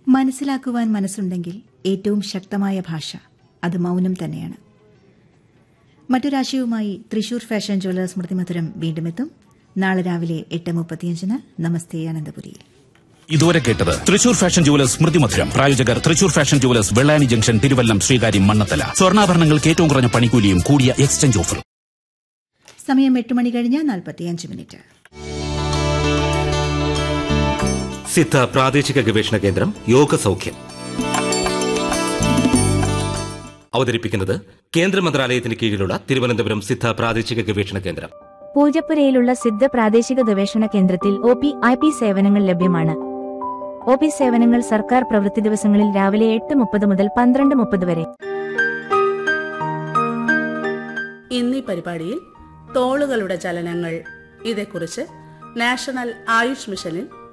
മനസ്സിലാക്കുവാൻ മനസ്സുണ്ടെങ്കിൽ ഏറ്റവും ശക്തമായ ഭാഷ അത് മൗനം തന്നെയാണ് മറ്റൊരാശയവുമായി തൃശൂർ ഫാഷൻ ജ്വല്ലേഴ്സ് സ്മൃതിമധുരം വീണ്ടും എത്തും നാളെ രാവിലെ എട്ട് മുപ്പത്തിയഞ്ചിന് നമസ്തേ അനന്തപുരിയിൽ ഇതുവരെ കേട്ടത് തൃശൂർ ഫാഷൻ ജുവലേഴ്സ് സ്മൃതി മധുരം പ്രായോജകർ Thrissur fashion jewellers Vellani junction Thiruvallam Sreekaryam Mannanthala സ്വർണ്ണാഭരണങ്ങൾക്ക് ഏറ്റവും കുറഞ്ഞ പണിക്കൂലിയും കൂടിയ എക്സ്ചേഞ്ച് ഓഫറും സമയം എട്ട് മണി കഴിഞ്ഞ് നാൽപ്പത്തിയഞ്ച് മിനിറ്റ് സിദ്ധ പ്രാദേശിക ഗവേഷണ കേന്ദ്രം യോഗ സൗഖ്യം അവതരിപ്പിക്കുന്നത് കേന്ദ്ര മന്ത്രാലയത്തിന് കീഴിലുള്ള തിരുവനന്തപുരം സിദ്ധ പ്രാദേശിക ഗവേഷണ കേന്ദ്രം പൂജപ്പുരയിലുള്ള സിദ്ധ പ്രാദേശിക ഗവേഷണ കേന്ദ്രത്തിൽ ഒ പി ഐ പി സേവനങ്ങൾ ലഭ്യമാണ് ഒ പി സേവനങ്ങൾ സർക്കാർ പ്രവൃത്തി ദിവസങ്ങളിൽ രാവിലെ എട്ട് മുപ്പത് മുതൽ പന്ത്രണ്ട് മുപ്പത് വരെ ഇന്നീ പരിപാടിയിൽ തോളുകളുടെ ചലനങ്ങൾ ഇതേക്കുറിച്ച് നാഷണൽ ആയുഷ് മിഷനിൽ